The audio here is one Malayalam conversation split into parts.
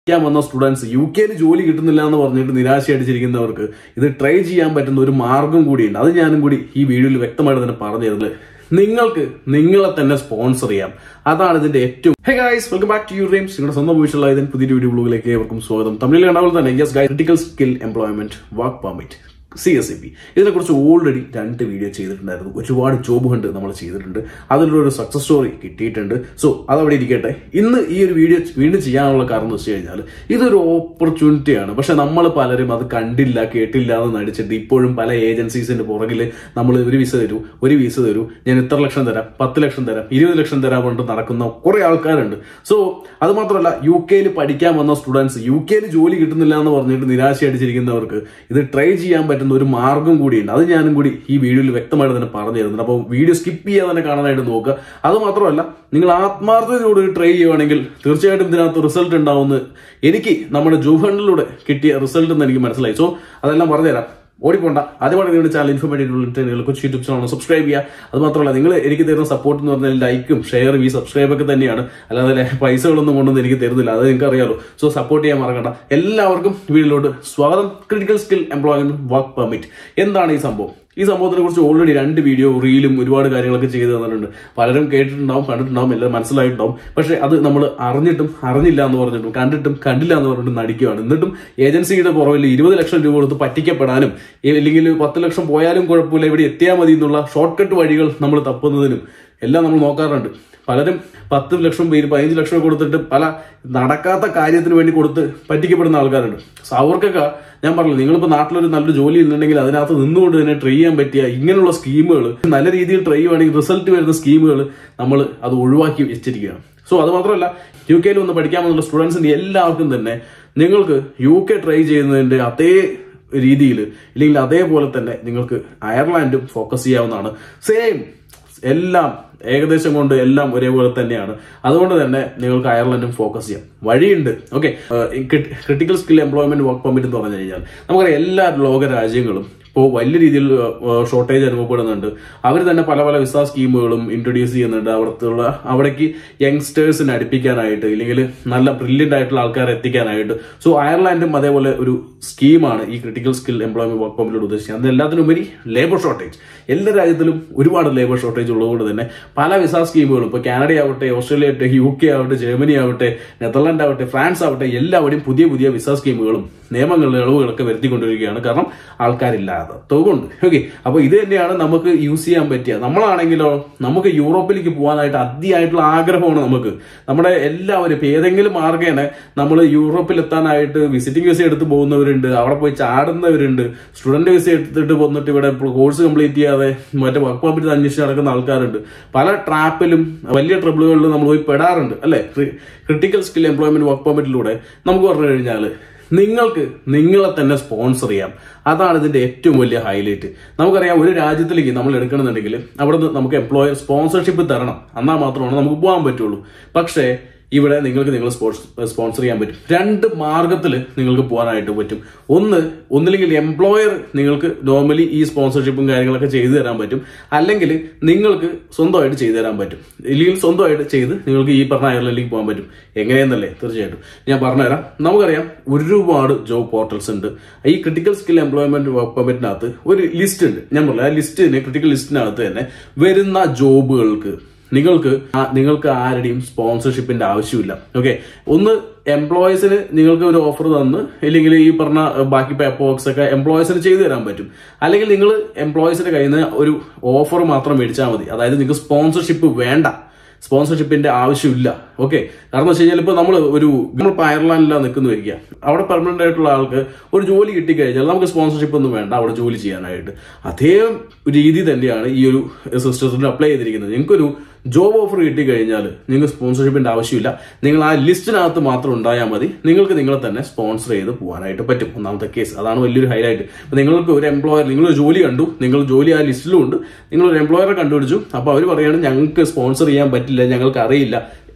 പഠിക്കാൻ വന്ന സ്റ്റുഡൻസ് യു കെയിൽ ജോലി കിട്ടുന്നില്ല എന്ന് പറഞ്ഞിട്ട് നിരാശ അടിച്ചിരിക്കുന്നവർക്ക് ഇത് ട്രൈ ചെയ്യാൻ പറ്റുന്ന ഒരു മാർഗം കൂടിയുണ്ട് അത് ഞാനും കൂടി ഈ വീഡിയോയിൽ വ്യക്തമായിട്ട് തന്നെ പറഞ്ഞു തരുന്നത് നിങ്ങൾക്ക് നിങ്ങളെ തന്നെ സ്പോൺസർ ചെയ്യാം അതാണ് ഇതിന്റെ ഏറ്റവും hey guys welcome back to you dreams നിങ്ങളുടെ സ്വന്തം വീഴ്ചയുള്ള ഇതിന് പുതിയൊരു വീഡിയോ ബ്ലോഗിലേക്ക് ഏവർക്കും സ്വാഗതം തമിഴിൽ കണ്ടപ്പോൾ തന്നെ yes guys critical skill employment work permit C S A P ഇതിനെക്കുറിച്ച് ഓൾറെഡി രണ്ട് വീഡിയോ ചെയ്തിട്ടുണ്ടായിരുന്നു ഒരുപാട് ജോബ് ഹണ്ട് നമ്മൾ ചെയ്തിട്ടുണ്ട് അതിലൊരു സക്സസ് സ്റ്റോറി കിട്ടിയിട്ടുണ്ട് സോ അതവിടെ ഇരിക്കട്ടെ ഇന്ന് ഈ ഒരു വീഡിയോ വീണ്ടും ചെയ്യാനുള്ള കാരണം എന്ന് വെച്ച് കഴിഞ്ഞാൽ ഇതൊരു ഓപ്പർച്യൂണിറ്റിയാണ് പക്ഷെ നമ്മൾ പലരും അത് കണ്ടില്ല കേട്ടില്ല എന്ന് നടിച്ചിട്ട് ഇപ്പോഴും പല ഏജൻസീസിന്റെ പുറകിൽ നമ്മൾ ഒരു വിസ തരൂ ഒരു വിസ തരൂ ഞാൻ ഇത്ര ലക്ഷം തരാം പത്ത് ലക്ഷം തരാം ഇരുപത് ലക്ഷം തരാം കൊണ്ട് നടക്കുന്ന കുറെ ആൾക്കാരുണ്ട് സോ അത് മാത്രമല്ല യു കെയിൽ പഠിക്കാൻ വന്ന സ്റ്റുഡൻസ് യു കെയിൽ ജോലി കിട്ടുന്നില്ല എന്ന് പറഞ്ഞിട്ട് നിരാശ അടിച്ചിരിക്കുന്നവർക്ക് ഇത് ട്രൈ ചെയ്യാൻ പറ്റുന്ന ഒരു മാർഗം കൂടിയുണ്ട് അത് ഞാനും കൂടി ഈ വീഡിയോയിൽ വ്യക്തമായിട്ട് തന്നെ പറഞ്ഞു തരുന്നുണ്ട് അപ്പോൾ വീഡിയോ സ്കിപ്പ് ചെയ്യാതെ തന്നെ കാണാനായിട്ട് നോക്കുക അത് മാത്രമല്ല നിങ്ങൾ ആത്മാർത്ഥതയോട് ട്രൈ ചെയ്യുവാണെങ്കിൽ തീർച്ചയായിട്ടും ഇതിനകത്ത് റിസൾട്ട് ഉണ്ടാവുമെന്ന് എനിക്ക് നമ്മുടെ ജോബ് ഹണ്ടിലൂടെ കിട്ടിയ റിസൾട്ട് എന്ന് എനിക്ക് മനസ്സിലായി സോ അതെല്ലാം പറഞ്ഞുതരാം ഓടിപ്പോണ്ട ആദ്യമായിട്ട് നിങ്ങളുടെ ചാനൽ ഇൻഫോർമേറ്റീവ് കൊച്ചു യൂട്യൂബ് ചാനൽ സബ്സ്ക്രൈബ് ചെയ്യുക അത് മാത്രമല്ല നിങ്ങൾ എനിക്ക് തരുന്ന സപ്പോർട്ട് എന്ന് പറഞ്ഞാൽ ലൈക്കും ഷെയറും ഈ സബ്സ്ക്രൈബ് ഒക്കെ തന്നെയാണ് അല്ലാതെ പൈസകളൊന്നും കൊണ്ടൊന്നും എനിക്ക് തരുന്നില്ല അത് നിങ്ങൾക്ക് അറിയാലോ സോ സപ്പോർട്ട് ചെയ്യാൻ മറക്കണ്ട എല്ലാവർക്കും വീഡിയോയിലോട്ട് സ്വാഗതം critical skill employment work permit എന്താണ് ഈ സംഭവം ഈ സംഭവത്തിനെ കുറിച്ച് ഓൾറെഡി രണ്ട് വീഡിയോ റീലും ഒരുപാട് കാര്യങ്ങളൊക്കെ ചെയ്തു തന്നിട്ടുണ്ട് പലരും കേട്ടിട്ടുണ്ടാവും കണ്ടിട്ടുണ്ടാവും എല്ലാം മനസ്സിലായിട്ടുണ്ടാവും പക്ഷെ അത് നമ്മൾ അറിഞ്ഞിട്ടും അറിഞ്ഞില്ല എന്ന് പറഞ്ഞിട്ടും കണ്ടിട്ടും കണ്ടില്ല എന്ന് പറഞ്ഞിട്ടും നടിക്കുകയാണ് എന്നിട്ടും ഏജൻസിയുടെ പുറകിൽ ഇരുപത് ലക്ഷം രൂപ കൊടുത്ത് പറ്റിക്കപ്പെടാനും അല്ലെങ്കിൽ പത്ത് ലക്ഷം പോയാലും കുഴപ്പമില്ല ഇവിടെ എത്തിയാൽ മതി എന്നുള്ള ഷോർട്ട് കട്ട് വഴികൾ നമ്മൾ തപ്പുന്നതിനും എല്ലാം നമ്മൾ നോക്കാറുണ്ട് പലരും പത്ത് ലക്ഷം പേര് പതിനഞ്ച് ലക്ഷം കൊടുത്തിട്ട് പല നടക്കാത്ത കാര്യത്തിന് വേണ്ടി കൊടുത്ത് പറ്റിക്കപ്പെടുന്ന ആൾക്കാരുണ്ട് സോ അവർക്കൊക്കെ ഞാൻ പറഞ്ഞു നിങ്ങളിപ്പോൾ നാട്ടിലൊരു നല്ലൊരു ജോലി ഉണ്ടെങ്കിൽ അതിനകത്ത് നിന്നുകൊണ്ട് തന്നെ ട്രൈ ചെയ്യാൻ പറ്റിയ ഇങ്ങനെയുള്ള സ്കീമുകൾ നല്ല രീതിയിൽ ട്രൈ ചെയ്യുവാണെങ്കിൽ റിസൾട്ട് വരുന്ന സ്കീമുകൾ നമ്മൾ അത് ഒഴിവാക്കി വെച്ചിരിക്കുകയാണ് സോ അത് മാത്രമല്ല യു കെയിൽ വന്ന് പഠിക്കാമെന്നുള്ള സ്റ്റുഡൻസിന്റെ എല്ലാവർക്കും തന്നെ നിങ്ങൾക്ക് യു കെ ട്രൈ ചെയ്യുന്നതിന്റെ അതേ രീതിയിൽ ഇല്ലെങ്കിൽ അതേപോലെ തന്നെ നിങ്ങൾക്ക് അയർലാൻഡും ഫോക്കസ് ചെയ്യാവുന്നതാണ് സെയിം എല്ലാം ഏകദേശം കൊണ്ട് എല്ലാം ഒരേപോലെ തന്നെയാണ് അതുകൊണ്ട് തന്നെ നിങ്ങൾക്ക് അയർലൻഡും ഫോക്കസ് ചെയ്യാം വഴിയുണ്ട് okay critical skill employment work permit എന്ന് പറഞ്ഞു കഴിഞ്ഞാൽ നമുക്കറിയാം എല്ലാ ലോക രാജ്യങ്ങളും ഇപ്പോൾ വലിയ രീതിയിൽ ഷോർട്ടേജ് അനുഭവപ്പെടുന്നുണ്ട് അവർ തന്നെ പല പല വിസ സ്കീമുകളും ഇൻട്രൊഡ്യൂസ് ചെയ്യുന്നുണ്ട് അവിടത്തുള്ള അവിടേക്ക് യങ്സ്റ്റേഴ്സിനെ അടുപ്പിക്കാനായിട്ട് ഇല്ലെങ്കിൽ നല്ല ബ്രില്യൻ്റ് ആയിട്ടുള്ള ആൾക്കാരെ എത്തിക്കാനായിട്ട് സോ അയർലാൻഡും അതേപോലെ ഒരു സ്കീമാണ് ഈ ക്രിട്ടിക്കൽ സ്കിൽ എംപ്ലോയ്മെന്റ് വർക്ക് പെർമിറ്റിലൂടെ ഉദ്ദേശിക്കുന്നത് അത് എല്ലാത്തിനുപരി ലേബർ ഷോർട്ടേജ് എല്ലാ രാജ്യത്തിലും ഒരുപാട് ലേബർ ഷോർട്ടേജ് ഉള്ളതുകൊണ്ട് തന്നെ പല വിസ സ്കീമുകളും ഇപ്പോൾ കാനഡ ആവട്ടെ ഓസ്ട്രേലിയ ആവട്ടെ യു കെ ആവട്ടെ ജർമ്മനി ആവട്ടെ നെതർലാൻഡ് ആവട്ടെ ഫ്രാൻസ് ആവട്ടെ എല്ലാവരും പുതിയ പുതിയ വിസ സ്കീമുകളും നിയമങ്ങളിലെ ഇളവുകളൊക്കെ വരുത്തിക്കൊണ്ടിരിക്കുകയാണ് കാരണം ആൾക്കാരില്ലാതെ തുകൊണ്ട് ഓക്കെ അപ്പോൾ ഇത് തന്നെയാണ് നമുക്ക് യൂസ് ചെയ്യാൻ പറ്റിയ നമ്മളാണെങ്കിലോ നമുക്ക് യൂറോപ്പിലേക്ക് പോകാനായിട്ട് അതിയായിട്ടുള്ള ആഗ്രഹമാണ് നമുക്ക് നമ്മുടെ എല്ലാവരും ഇപ്പൊ ഏതെങ്കിലും മാർഗേന നമ്മൾ യൂറോപ്പിൽ എത്താനായിട്ട് വിസിറ്റിംഗ് വിസ എടുത്ത് പോകുന്നവരുണ്ട് അവിടെ പോയി ചാടുന്നവരുണ്ട് സ്റ്റുഡന്റ് വിസ എടുത്തിട്ട് വന്നിട്ട് ഇവിടെ കോഴ്സ് കംപ്ലീറ്റ് ചെയ്യാതെ മറ്റേ വർക്ക് പെർമിറ്റ് അന്വേഷിച്ച് നടക്കുന്ന ആൾക്കാരുണ്ട് പല ട്രാപ്പിലും വലിയ ട്രബിളുകളിലും നമ്മൾ പോയി പെടാറുണ്ട് അല്ലെ ക്രിട്ടിക്കൽ സ്കിൽ എംപ്ലോയ്മെന്റ് വർക്ക് പെർമിറ്റിലൂടെ നമുക്ക് പറഞ്ഞു കഴിഞ്ഞാൽ നിങ്ങൾക്ക് നിങ്ങളെ തന്നെ സ്പോൺസർ ചെയ്യാം അതാണ് ഇതിന്റെ ഏറ്റവും വലിയ ഹൈലൈറ്റ് നമുക്കറിയാം ഒരു രാജ്യത്തിലേക്ക് നമ്മൾ എടുക്കണമെന്നുണ്ടെങ്കിൽ അവിടെ നിന്ന് നമുക്ക് എംപ്ലോയർ സ്പോൺസർഷിപ്പ് തരണം എന്നാൽ മാത്രമാണ് നമുക്ക് പോകാൻ പറ്റുള്ളൂ പക്ഷേ ഇവിടെ നിങ്ങൾക്ക് നിങ്ങൾ സ്പോൺസർ ചെയ്യാൻ പറ്റും രണ്ട് മാർഗത്തിൽ നിങ്ങൾക്ക് പോകാനായിട്ട് പറ്റും ഒന്ന് ഒന്നില്ലെങ്കിൽ എംപ്ലോയർ നിങ്ങൾക്ക് നോർമലി ഈ സ്പോൺസർഷിപ്പും കാര്യങ്ങളൊക്കെ ചെയ്തു തരാൻ പറ്റും അല്ലെങ്കിൽ നിങ്ങൾക്ക് സ്വന്തമായിട്ട് ചെയ്തു തരാൻ പറ്റും ഇല്ലെങ്കിൽ സ്വന്തമായിട്ട് ചെയ്ത് നിങ്ങൾക്ക് ഈ പറഞ്ഞ അയർലൻഡിലേക്ക് പോകാൻ പറ്റും എങ്ങനെയെന്നല്ലേ തീർച്ചയായിട്ടും ഞാൻ പറഞ്ഞുതരാം നമുക്കറിയാം ഒരുപാട് ജോബ് പോർട്ടൽസ് ഉണ്ട് ഈ ക്രിട്ടിക്കൽ സ്കിൽ എംപ്ലോയ്മെന്റ് വർക്ക് പെർമിറ്റിനകത്ത് ഒരു ലിസ്റ്റ് ഉണ്ട് ഞാൻ പറഞ്ഞു ആ ലിസ്റ്റിന് ക്രിട്ടിക്കൽ ലിസ്റ്റിനകത്ത് തന്നെ വരുന്ന ജോബുകൾക്ക് നിങ്ങൾക്ക് നിങ്ങൾക്ക് ആരുടെയും സ്പോൺസർഷിപ്പിന്റെ ആവശ്യമില്ല ഓക്കെ ഒന്ന് എംപ്ലോയീസിന് നിങ്ങൾക്ക് ഒരു ഓഫർ തന്ന് ഇല്ലെങ്കിൽ ഈ പറഞ്ഞ ബാക്കി പേപ്പർ വർക്ക്സ് ഒക്കെ എംപ്ലോയീസിന് ചെയ്തു തരാൻ പറ്റും അല്ലെങ്കിൽ നിങ്ങൾ എംപ്ലോയീസിന്റെ കയ്യിൽ നിന്ന് ഒരു ഓഫർ മാത്രം മേടിച്ചാൽ മതി അതായത് നിങ്ങൾക്ക് സ്പോൺസർഷിപ്പ് വേണ്ട സ്പോൺസർഷിപ്പിന്റെ ആവശ്യമില്ല ഓക്കെ കാരണം വെച്ച് കഴിഞ്ഞാൽ ഇപ്പൊ നമ്മൾ ഒരു നമ്മളിപ്പോൾ അയർലാൻഡിലാണ് നിൽക്കുന്നു വരിക അവിടെ പെർമനന്റ് ആയിട്ടുള്ള ആൾക്ക് ഒരു ജോലി കിട്ടിക്കഴിഞ്ഞാൽ നമുക്ക് സ്പോൺസർഷിപ്പ് ഒന്നും വേണ്ട അവിടെ ജോലി ചെയ്യാനായിട്ട് അതേ രീതി തന്നെയാണ് ഈ ഒരു സിസ്റ്റത്തിന് അപ്ലൈ ചെയ്തിരിക്കുന്നത് നിങ്ങൾക്കൊരു ജോബ് ഓഫർ കിട്ടിക്കഴിഞ്ഞാൽ നിങ്ങൾക്ക് സ്പോൺസർഷിപ്പിന്റെ ആവശ്യമില്ല നിങ്ങൾ ആ ലിസ്റ്റിനകത്ത് മാത്രം ഉണ്ടായാൽ മതി നിങ്ങൾക്ക് നിങ്ങളെ തന്നെ സ്പോൺസർ ചെയ്ത് പോകാനായിട്ട് പറ്റും ഒന്നാമത്തെ കേസ് അതാണ് വലിയൊരു ഹൈലൈറ്റ് അപ്പൊ നിങ്ങൾക്ക് ഒരു എംപ്ലോയർ നിങ്ങൾ ഒരു ജോലി കണ്ടു നിങ്ങൾ ജോലി ആ ലിസ്റ്റിലും ഉണ്ട് നിങ്ങൾ ഒരു എംപ്ലോയറെ കണ്ടുപിടിച്ചു അപ്പോൾ അവർ പറയുകയാണ് ഞങ്ങൾക്ക് സ്പോൺസർ ചെയ്യാൻ പറ്റില്ല ഞങ്ങൾക്ക് അറിയില്ല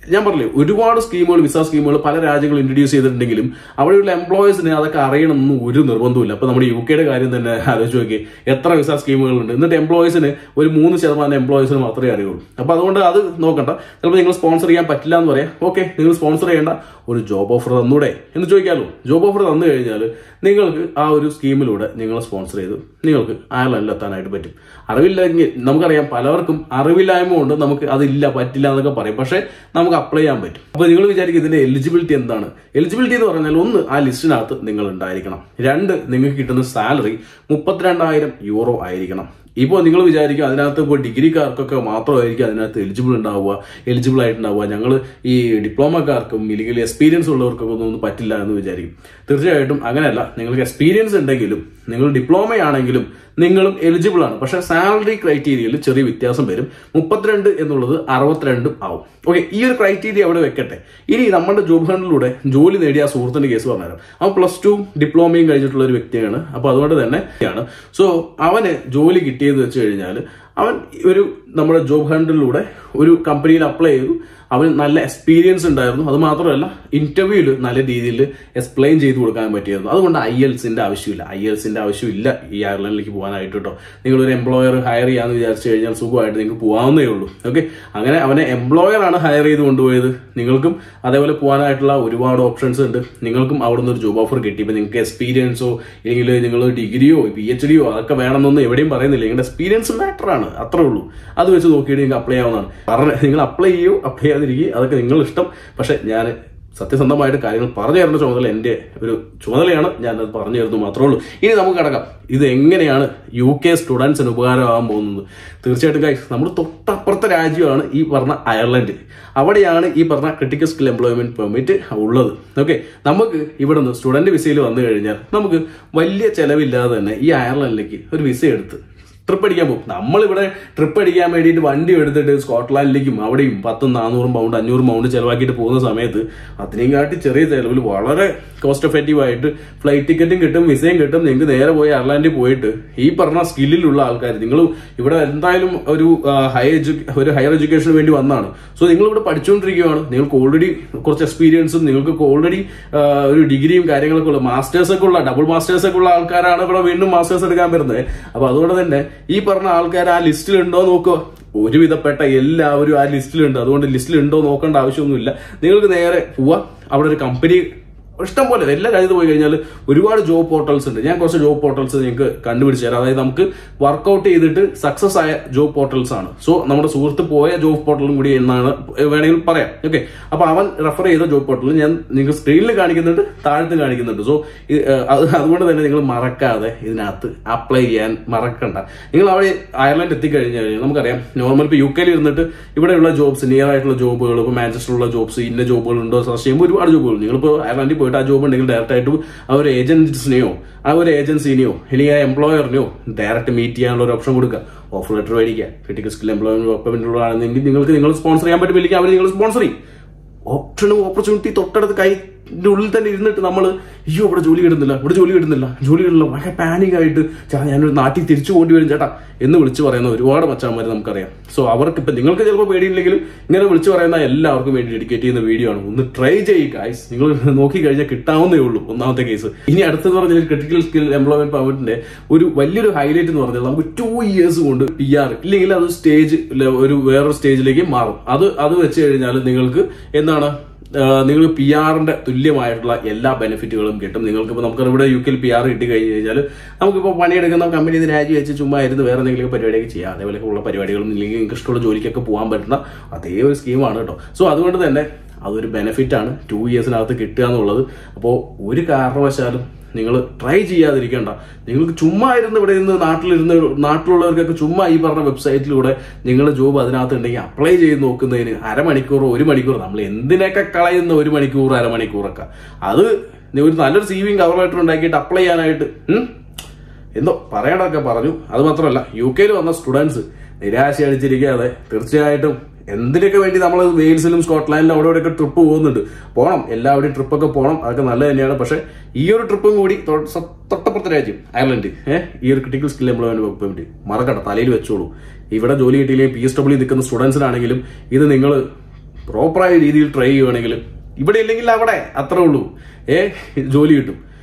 ഞാൻ പറഞ്ഞില്ലേ ഒരുപാട് സ്കീമുകൾ വിസ സ്കീമുകൾ പല രാജ്യങ്ങൾ ഇൻട്രൊഡ്യൂസ് ചെയ്തിട്ടുണ്ടെങ്കിലും അവിടെയുള്ള എംപ്ലോയേഴ്സിന് അതൊക്കെ അറിയണമെന്നൊന്നും ഒരു നിർബന്ധമില്ല അപ്പൊ നമ്മുടെ യു കെയുടെ കാര്യം തന്നെ ആലോചിച്ച് നോക്കി എത്ര വിസ സ്കീമുകളുണ്ട് എന്നിട്ട് എംപ്ലോയേഴ്സിന് ഒരു മൂന്ന് ശതമാനം എംപ്ലോയേഴ്സിന് മാത്രമേ അറിയുള്ളൂ അപ്പൊ അതുകൊണ്ട് അത് നോക്കണ്ട ചിലപ്പോൾ നിങ്ങൾ സ്പോൺസർ ചെയ്യാൻ പറ്റില്ല എന്ന് പറയാം ഓക്കെ നിങ്ങൾ സ്പോൺസർ ചെയ്യേണ്ട ഒരു ജോബ് ഓഫർ തന്നൂടെ എന്ന് ചോദിക്കാമല്ലോ ജോബ് ഓഫർ തന്നു കഴിഞ്ഞാൽ നിങ്ങൾക്ക് ആ ഒരു സ്കീമിലൂടെ നിങ്ങൾ സ്പോൺസർ ചെയ്ത് നിങ്ങൾക്ക് അയർലൻഡിൽ എത്താനായിട്ട് പറ്റും അറിവില്ലെങ്കിൽ നമുക്കറിയാം പലർക്കും അറിവില്ലായ്മ കൊണ്ട് നമുക്ക് അതില്ല പറ്റില്ല എന്നൊക്കെ പറയും പക്ഷേ നമുക്ക് അപ്ലൈ ചെയ്യാൻ പറ്റും അപ്പോൾ നിങ്ങൾ വിചാരിക്കും ഇതിന്റെ എലിജിബിലിറ്റി എന്താണ് എലിജിബിലിറ്റി എന്ന് പറഞ്ഞാൽ ഒന്ന് ആ ലിസ്റ്റിനകത്ത് നിങ്ങൾ ഉണ്ടായിരിക്കണം രണ്ട് നിങ്ങൾക്ക് കിട്ടുന്ന സാലറി മുപ്പത്തിരണ്ടായിരം യൂറോ ആയിരിക്കണം ഇപ്പോൾ നിങ്ങൾ വിചാരിക്കും അതിനകത്ത് ഇപ്പോൾ ഡിഗ്രിക്കാർക്കൊക്കെ മാത്രമായിരിക്കും അതിനകത്ത് എലിജിബിൾ ഉണ്ടാവുക എലിജിബിൾ ആയിട്ടുണ്ടാവുക ഞങ്ങൾ ഈ ഡിപ്ലോമക്കാർക്കും ഇല്ലെങ്കിൽ എക്സ്പീരിയൻസ് ഉള്ളവർക്കൊക്കെ ഒന്നും പറ്റില്ല എന്ന് വിചാരിക്കും തീർച്ചയായിട്ടും അങ്ങനെയല്ല നിങ്ങൾക്ക് എക്സ്പീരിയൻസ് ഉണ്ടെങ്കിലും നിങ്ങൾ ഡിപ്ലോമയാണെങ്കിലും നിങ്ങളും എലിജിബിൾ ആണ് പക്ഷേ സാലറി ക്രൈറ്റീരിയയിൽ ചെറിയ വ്യത്യാസം വരും മുപ്പത്തിരണ്ട് എന്നുള്ളത് അറുപത്തിരണ്ടും ആവും ഓക്കെ ഈ ഒരു ക്രൈറ്റീരിയ അവിടെ വെക്കട്ടെ ഇനി നമ്മുടെ ജോബ് ഹണ്ടിലൂടെ ജോലി നേടിയ ആ സുഹൃത്തിന്റെ കേസ് പറഞ്ഞുതരാം അവൻ പ്ലസ് ടു ഡിപ്ലോമയും കഴിഞ്ഞിട്ടുള്ള ഒരു വ്യക്തിയാണ് അപ്പൊ അതുകൊണ്ട് തന്നെ ആണ് സോ അവന് ജോലി കിട്ടിയെന്ന് വെച്ച് കഴിഞ്ഞാൽ അവൻ ഒരു നമ്മുടെ ജോബ് ഹണ്ടിലൂടെ ഒരു കമ്പനിയിൽ അപ്ലൈ ചെയ്തു അവന് നല്ല എക്സ്പീരിയൻസ് ഉണ്ടായിരുന്നു അത് മാത്രമല്ല ഇന്റർവ്യൂവിൽ നല്ല രീതിയിൽ എക്സ്പ്ലെയിൻ ചെയ്ത് കൊടുക്കാൻ പറ്റിയിരുന്നു അതുകൊണ്ട് ഐ എൽസിന്റെ ആവശ്യമില്ല ഐ എൽസിന്റെ ആവശ്യമില്ല ഈ അയർലൻഡിലേക്ക് പോകാനായിട്ട് കേട്ടോ നിങ്ങളൊരു എംപ്ലോയർ ഹയർ ചെയ്യാന്ന് വിചാരിച്ചു കഴിഞ്ഞാൽ സുഖമായിട്ട് നിങ്ങൾക്ക് പോകാവുന്നേ ഉള്ളൂ ഓക്കെ അങ്ങനെ അവനെ എംപ്ലോയർ ആണ് ഹയർ ചെയ്ത് കൊണ്ടുപോയത് നിങ്ങൾക്കും അതേപോലെ പോകാനായിട്ടുള്ള ഒരുപാട് ഓപ്ഷൻസ് ഉണ്ട് നിങ്ങൾക്കും അവിടുന്ന് ഒരു ജോബ് ഓഫർ കിട്ടി ഇപ്പൊ നിങ്ങൾക്ക് എക്സ്പീരിയൻസോ ഇല്ലെങ്കിൽ നിങ്ങൾ ഡിഗ്രിയോ പി എച്ച് ഡിയോ അതൊക്കെ വേണമെന്നൊന്നും എവിടെയും പറയുന്നില്ല നിങ്ങളുടെ എക്സ്പീരിയൻസ് മാറ്റർ ആണ് അത്രേ ഉള്ളൂ അത് വെച്ച് നോക്കിയിട്ട് നിങ്ങൾക്ക് അപ്ലൈ ആവുന്നതാണ് പറഞ്ഞ നിങ്ങൾ അപ്ലൈ ചെയ്യൂ അപ്ലൈ ചെയ്യാതിരിക്കുക അതൊക്കെ നിങ്ങൾ ഇഷ്ടം പക്ഷെ ഞാൻ സത്യസന്ധമായിട്ട് കാര്യങ്ങൾ പറഞ്ഞു തരുന്ന ചുമതല എൻ്റെ ഒരു ചുമതലയാണ് ഞാൻ അത് പറഞ്ഞു തരുന്നത് മാത്രമേ ഉള്ളൂ ഇനി നമുക്ക് കിടക്കാം ഇത് എങ്ങനെയാണ് യു കെ സ്റ്റുഡൻസിന് ഉപകാരമാകാൻ പോകുന്നത് തീർച്ചയായിട്ടും ഗൈസ് നമ്മൾ തൊട്ടപ്പുറത്തെ രാജ്യമാണ് ഈ പറഞ്ഞ അയർലൻഡ് അവിടെയാണ് ഈ പറഞ്ഞ ക്രിട്ടിക്കൽ സ്കിൽ എംപ്ലോയ്മെന്റ് പെർമിറ്റ് ഉള്ളത് ഓക്കെ നമുക്ക് ഇവിടെ നിന്ന് സ്റ്റുഡന്റ് വിസയിൽ വന്നു കഴിഞ്ഞാൽ നമുക്ക് വലിയ ചെലവില്ലാതെ തന്നെ ഈ അയർലൻഡിലേക്ക് ഒരു വിസ എടുത്ത് ട്രിപ്പ് അടിക്കാൻ പോകും നമ്മളിവിടെ ട്രിപ്പ് അടിക്കാൻ വേണ്ടിയിട്ട് വണ്ടി എടുത്തിട്ട് സ്കോട്ട്ലാൻഡിലേക്കും അവിടെയും പത്തും നാനൂറും പൗണ്ട് അഞ്ഞൂറും പൗണ്ട് ചിലവാക്കിയിട്ട് പോകുന്ന സമയത്ത് അതിനെയും കാട്ടി ചെറിയ ചിലവിൽ വളരെ കോസ്റ്റ് എഫക്റ്റീവ് ആയിട്ട് ഫ്ലൈറ്റ് ടിക്കറ്റും കിട്ടും വിസയും കിട്ടും നിങ്ങൾക്ക് നേരെ പോയി അയർലാൻഡിൽ പോയിട്ട് ഈ പറഞ്ഞ സ്കില്ലിലുള്ള ആൾക്കാർ നിങ്ങൾ ഇവിടെ എന്തായാലും ഒരു ഹൈ എഡ്യു ഒരു ഹയർ എഡ്യൂക്കേഷന് വേണ്ടി വന്നതാണ് സോ നിങ്ങൾ ഇവിടെ പഠിച്ചുകൊണ്ടിരിക്കുകയാണ് നിങ്ങൾക്ക് ഓൾറെഡി കുറച്ച് എക്സ്പീരിയൻസും നിങ്ങൾക്ക് ഓൾറെഡി ഒരു ഡിഗ്രിയും കാര്യങ്ങളൊക്കെ ഉള്ള മാസ്റ്റേഴ്സ് ഒക്കെ ഉള്ള ഡബിൾ മാസ്റ്റേഴ്സ് ഒക്കെ ഉള്ള ആൾക്കാരാണ് ഇവിടെ വീണ്ടും മാസ്റ്റേഴ്സ് എടുക്കാൻ വരുന്നത് അപ്പൊ അതുകൊണ്ട് തന്നെ ഈ പറഞ്ഞ ആൾക്കാർ ആ ലിസ്റ്റിൽ ഉണ്ടോ നോക്കുക ഒരുവിധപ്പെട്ട എല്ലാവരും ആ ലിസ്റ്റിലുണ്ട് അതുകൊണ്ട് ലിസ്റ്റിൽ ഉണ്ടോ നോക്കേണ്ട ആവശ്യമൊന്നുമില്ല നിങ്ങൾക്ക് നേരെ പോവാ അവിടെ ഒരു കമ്പനി ഇഷ്ടം പോലെ എല്ലാ രാജ്യത്ത് പോയി കഴിഞ്ഞാൽ ഒരുപാട് ജോബ് പോർട്ടൽസ് ഉണ്ട് ഞാൻ കുറച്ച് ജോബ് പോർട്ടൽസ് നിങ്ങൾക്ക് കണ്ടുപിടിച്ചു തരാം അതായത് നമുക്ക് വർക്കൗട്ട് ചെയ്തിട്ട് സക്സസ് ആയ ജോബ് പോർട്ടൽസ് ആണ് സോ നമ്മുടെ സുഹൃത്ത് പോയ ജോബ് പോർട്ടലും കൂടി എന്നാണ് വേണമെങ്കിൽ പറയാം ഓക്കെ അപ്പൊ അവൻ റെഫർ ചെയ്ത ജോബ് പോർട്ടൽ ഞാൻ നിങ്ങൾക്ക് സ്ക്രീനിൽ കാണിക്കുന്നുണ്ട് താഴത്ത് കാണിക്കുന്നുണ്ട് സോ അതുകൊണ്ട് തന്നെ നിങ്ങൾ മറക്കാതെ ഇതിനകത്ത് അപ്ലൈ ചെയ്യാൻ മറക്കണ്ട നിങ്ങൾ അവിടെ അയർലൻഡ് എത്തിക്കഴിഞ്ഞാൽ നമുക്കറിയാം നോർമൽ ഇപ്പോൾ യു കെയിൽ ഇരുന്നിട്ട് ഇവിടെയുള്ള ജോബ്സ് നിയർ ആയിട്ടുള്ള ജോബുകൾ ഇപ്പോൾ മാഞ്ചസ്റ്ററിലുള്ള ജോബ്സ് ഇന്ന ജോബുകൾ ഉണ്ടോ സെർച്ച് ചെയ്യുമ്പോൾ ഒരുപാട് ജോബുകൾ നിങ്ങളിപ്പോൾ അയർലൻഡിൽ പോയിട്ട് ആ ജോബ് ഉണ്ടെങ്കിൽ ഡയറക്റ്റ് ആയിട്ട് ആ ഒരു ഏജൻസിനെയോ ആ ഒരു ഏജൻസിനെയോ അല്ലെങ്കിൽ ആ എംപ്ലോയറിനെയോ ഡയറക്റ്റ് മീറ്റ് ചെയ്യാനുള്ള ഒരു ഓപ്ഷൻ കൊടുക്കുക ഓഫർ ലെറ്റർ മേടിക്കുക ക്രിട്ടിക്കൽ സ്കിൽ എംപ്ലോയ്മെന്റ് ഓപ്പമെന്റുള്ളതാണെങ്കിൽ നിങ്ങൾക്ക് നിങ്ങൾ സ്പോൺസർ ചെയ്യാൻ പറ്റുമില്ലെങ്കിൽ അവർ നിങ്ങൾ സ്പോൺസർ ചെയ്യും ഓപ്ഷനും ഓപ്പർച്യൂണിറ്റി തൊട്ടടുത്ത് കൈന്റെ ഉള്ളിൽ തന്നെ ഇരുന്നിട്ട് നമ്മൾ അയ്യോ ഇവിടെ ജോലി കിട്ടുന്നില്ല ഇവിടെ ജോലി കിട്ടുന്നില്ല ജോലി കിട്ടില്ല വളരെ പാനിക് ആയിട്ട് ചേട്ടാ ഞാനൊരു നാട്ടിൽ തിരിച്ചു പോകേണ്ടി വരും ചേട്ടാ എന്ന് വിളിച്ചു പറയുന്ന ഒരുപാട് മച്ചാന്മാരെ നമുക്കറിയാം സോ അവർക്ക് ഇപ്പം നിങ്ങൾക്ക് ചിലപ്പോൾ പേടിയില്ലെങ്കിലും ഇങ്ങനെ വിളിച്ചു പറയുന്ന എല്ലാവർക്കും വേണ്ടി ഡെഡിക്കേറ്റ് ചെയ്യുന്ന വീഡിയോ ആണ് ഒന്ന് ട്രൈ ചെയ്യുക ഗൈസ് നിങ്ങൾ നോക്കി കഴിഞ്ഞാൽ കിട്ടാവുന്നേ ഉള്ളൂ ഒന്നാമത്തെ കേസ് ഇനി അടുത്തത് പറഞ്ഞാൽ ക്രിട്ടിക്കൽ സ്കിൽ എംപ്ലോയ്മെന്റ് പെർമിറ്റിന്റെ ഒരു വലിയൊരു ഹൈലൈറ്റ് എന്ന് പറഞ്ഞാൽ നമുക്ക് ടു ഇയേഴ്സ് കൊണ്ട് പി ആർ ഇല്ലെങ്കിൽ അത് സ്റ്റേജ് ഒരു വേറൊരു സ്റ്റേജിലേക്ക് മാറും അത് അത് വെച്ച് കഴിഞ്ഞാൽ നിങ്ങൾക്ക് എന്താണ് നിങ്ങൾ പി ആറിന്റെ തുല്യമായിട്ടുള്ള എല്ലാ ബെനിഫിറ്റുകളും കിട്ടും നിങ്ങൾക്ക് ഇപ്പോൾ നമുക്ക് ഇവിടെ യു കെയിൽ പി ആർ കിട്ടി കഴിഞ്ഞ് കഴിഞ്ഞാൽ നമുക്കിപ്പോൾ പണിയെടുക്കുന്ന കമ്പനി ഇത് രാജി വെച്ച് ചുമ്മാ ഇരുന്ന് വേറെ എന്തെങ്കിലും പരിപാടിയൊക്കെ ചെയ്യാം അതേപോലെ ഉള്ള പരിപാടികളും ഇല്ലെങ്കിൽ നിങ്ങൾക്ക് ഇഷ്ടമുള്ള ജോലിക്കൊക്കെ പോകാൻ പറ്റുന്ന അതേ ഒരു സ്കീമാണ് കേട്ടോ സോ അതുകൊണ്ട് തന്നെ അതൊരു ബെനിഫിറ്റ് ആണ് ടു ഇയേഴ്സിനകത്ത് കിട്ടുക എന്നുള്ളത് അപ്പോൾ ഒരു കാരണവശാലും നിങ്ങൾ ട്രൈ ചെയ്യാതിരിക്കണ്ട നിങ്ങൾക്ക് ചുമ്മാ ഇരുന്ന് ഇവിടെ നിന്ന് നാട്ടിലിരുന്ന് നാട്ടിലുള്ളവർക്കൊക്കെ ചുമ്മാ ഈ പറഞ്ഞ വെബ്സൈറ്റിലൂടെ നിങ്ങൾ ജോബ് അതിനകത്ത് ഉണ്ടെങ്കിൽ അപ്ലൈ ചെയ്ത് നോക്കുന്നതിന് അരമണിക്കൂറോ ഒരു മണിക്കൂർ നമ്മൾ എന്തിനൊക്കെ കളയുന്ന ഒരു മണിക്കൂർ അരമണിക്കൂറൊക്കെ അത് ഒരു നല്ലൊരു സി വിയും കവർ ലെറ്റർ ഉണ്ടാക്കിയിട്ട് അപ്ലൈ ചെയ്യാനായിട്ട് എന്തോ പറയണമൊക്കെ പറഞ്ഞു അത് മാത്രമല്ല യു കെയിൽ വന്ന സ്റ്റുഡൻസ് നിരാശ അടിച്ചിരിക്കാതെ തീർച്ചയായിട്ടും എന്തിനൊക്കെ വേണ്ടി നമ്മൾ വെയിൽസിലും സ്കോട്ട്ലാൻഡിലും അവിടെ ഇവിടെയൊക്കെ ട്രിപ്പ് പോകുന്നുണ്ട് പോകണം എല്ലാവരുടെയും ട്രിപ്പൊക്കെ പോകണം അതൊക്കെ നല്ലത് തന്നെയാണ് പക്ഷേ ഈ ഒരു ട്രിപ്പും കൂടി തൊട്ടപ്പുറത്തെ രാജ്യം അയർലൻഡ് ഏഹ് ഈ ഒരു ക്രിട്ടിക്കൽ സ്കിൽ എംപ്ലോയ്മെന്റ് വകുപ്പ് വേണ്ടി മറക്കണ്ട തലയിൽ വെച്ചോളൂ ഇവിടെ ജോലി കിട്ടിയില്ലെങ്കിൽ പി എസ് ഡബ്ല്യു നിൽക്കുന്ന സ്റ്റുഡൻസിനാണെങ്കിലും ഇത് നിങ്ങൾ പ്രോപ്പറായ രീതിയിൽ ട്രൈ ചെയ്യുവാണെങ്കിൽ ഇവിടെ ഇല്ലെങ്കിൽ അവിടെ അത്രേ ഉള്ളൂ ഏ ജോലി കിട്ടും